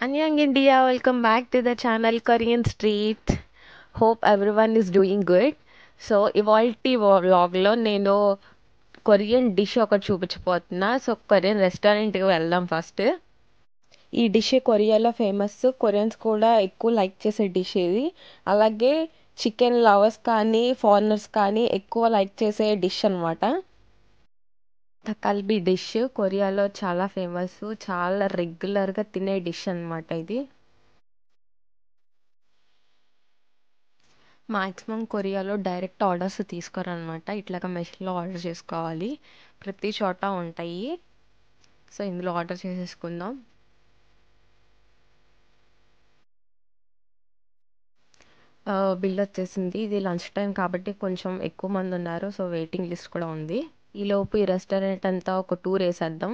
Annyeong India, welcome back to the channel Korean Street. Hope everyone is doing good. So ఇవాల్టి వ్లాగ్లో నేను Korean dish ఒకటి చూపించబోతున్నా so Korean రెస్టారెంట్కి వెళ్దాం first ఈ డిష్ కొరియాలో ఫేమస్ కొరియన్స్ కూడా ఎక్కువ లైక్ చేసే డిష్ ఇది అలాగే చికెన్ లవర్స్ కానీ ఫారినర్స్ కానీ ఎక్కువ లైక్ చేసే డిష్ అనమాట తకల్బీ డిష్ కొరియాలో చాలా ఫేమస్ చాలా రెగ్యులర్గా తినే డిష్ అనమాట ఇది మాక్సిమం కొరియాలో డైరెక్ట్ ఆర్డర్స్ తీసుకోరనమాట ఇట్లాగా మెషిన్లో ఆర్డర్ చేసుకోవాలి ప్రతి చోట ఉంటాయి సో ఇందులో ఆర్డర్ చేసేసుకుందాం బిల్ వచ్చేసింది ఇది లంచ్ టైం కాబట్టి కొంచెం ఎక్కువ మంది ఉన్నారు సో వెయిటింగ్ లిస్ట్ కూడా ఉంది ఈలోపు ఈ రెస్టారెంట్ అంతా ఒక టూర్ వేసేద్దాం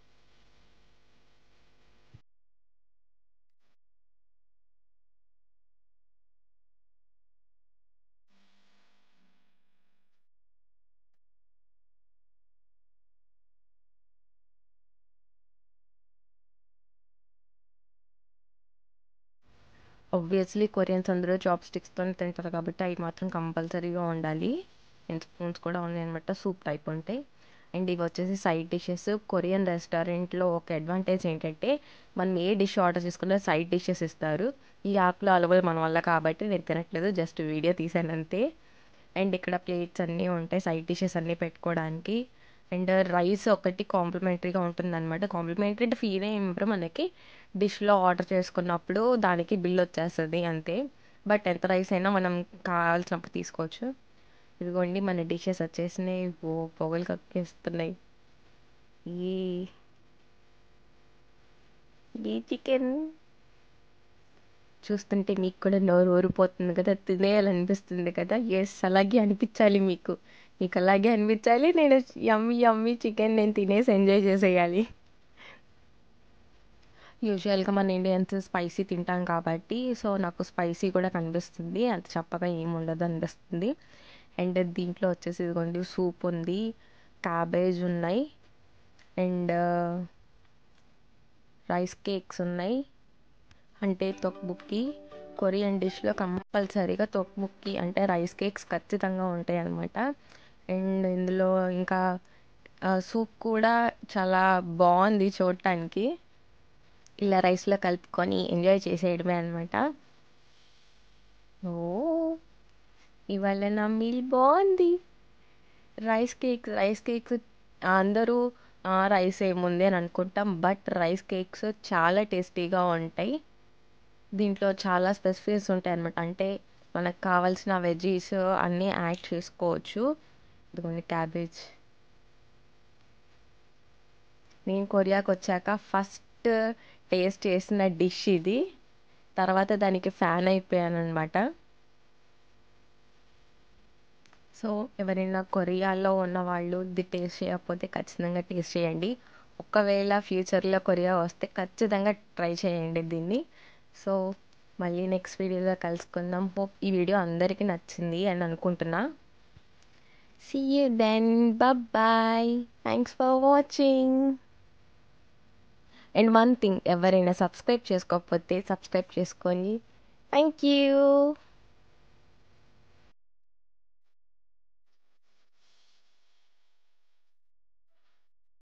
ఆబ్వియస్లీ కొరియన్స్ అందరూ చాప్ స్టిక్స్తో తింటారు కాబట్టి అవి మాత్రం కంపల్సరీగా ఉండాలి అండ్ స్పూన్స్ కూడా ఉన్నాయి అనమాట సూప్ టైప్ ఉంటాయి అండ్ ఇవి వచ్చేసి సైడ్ డిషెస్ కొరియన్ రెస్టారెంట్లో ఒక అడ్వాంటేజ్ ఏంటంటే మనం ఏ డిష్ ఆర్డర్ చేసుకున్నా సైడ్ డిషెస్ ఇస్తారు ఈ ఆకులు అలవదు మన వల్ల కాబట్టి నేను తినట్లేదు జస్ట్ వీడియో తీసాను అంతే అండ్ ఇక్కడ ప్లేట్స్ అన్నీ ఉంటాయి సైడ్ డిషెస్ అన్నీ పెట్టుకోవడానికి అండ్ రైస్ ఒకటి కాంప్లిమెంటరీగా ఉంటుంది అనమాట కాంప్లిమెంటరీ అంటే ఫీల్ ఏమివ్వరు మనకి డిష్లో ఆర్డర్ చేసుకున్నప్పుడు దానికి బిల్ వచ్చేస్తుంది అంతే బట్ ఎంత రైస్ అయినా మనం కావాల్సినప్పుడు తీసుకోవచ్చు ఇదిగోండి మన డిషెస్ వచ్చేసినాయి ఓ పొగలు కక్కేస్తున్నాయి ఈ ఈ చికెన్ చూస్తుంటే మీకు కూడా నోరు ఊరిపోతుంది కదా తినేయాలనిపిస్తుంది కదా ఎస్ అలాగే అనిపించాలి మీకు మీకు అలాగే అనిపించాలి నేను యమ్మీ యమ్మీ చికెన్ నేను తినేసి ఎంజాయ్ చేసేయాలి యూజువల్గా మన ఇండియన్స్ స్పైసీ తింటాం కాబట్టి సో నాకు స్పైసీ కూడా కనిపిస్తుంది అంత చప్పగా ఏమి ఉండదు అనిపిస్తుంది అండ్ దీంట్లో వచ్చేసి ఇదిగోండి సూప్ ఉంది క్యాబేజ్ ఉన్నాయి అండ్ రైస్ కేక్స్ ఉన్నాయి అంటే తొక్బుక్కి కొరియన్ డిష్లో కంపల్సరీగా తొక్బుక్కి అంటే రైస్ కేక్స్ ఖచ్చితంగా ఉంటాయి అన్నమాట అండ్ ఇందులో ఇంకా సూప్ కూడా చాలా బాగుంది చూడటానికి ఇలా రైస్లో కలుపుకొని ఎంజాయ్ చేసేయడమే అనమాట ఓ ఇవాళ నా మీల్ బాగుంది రైస్ కేక్స్ రైస్ కేక్స్ అందరూ రైస్ ఏముంది అని అనుకుంటాం బట్ రైస్ కేక్స్ చాలా టేస్టీగా ఉంటాయి దీంట్లో చాలా స్పెసిఫిక్స్ ఉంటాయి అనమాట అంటే మనకు కావాల్సిన వెజీస్ అన్నీ యాడ్ చేసుకోవచ్చు ఇదిగోండి క్యాబేజ్ నేను కొరియాకి వచ్చాక ఫస్ట్ టేస్ట్ చేసిన డిష్ ఇది తర్వాత దానికి ఫ్యాన్ అయిపోయాను అనమాట సో ఎవరైనా కొరియాలో ఉన్న వాళ్ళు ఇది టేస్ట్ చేయకపోతే ఖచ్చితంగా టేస్ట్ చేయండి ఒకవేళ ఫ్యూచర్లో కొరియా వస్తే ఖచ్చితంగా ట్రై చేయండి దీన్ని సో మళ్ళీ నెక్స్ట్ వీడియోలో కలుసుకుందాం హోప్ ఈ వీడియో అందరికీ నచ్చింది అని అనుకుంటున్నా see you then bye thanks for watching and one thing ఎవరైనా సబ్స్క్రైబ్ చేసుకోకపోతే సబ్స్క్రైబ్ చేసుకొని థ్యాంక్ యూ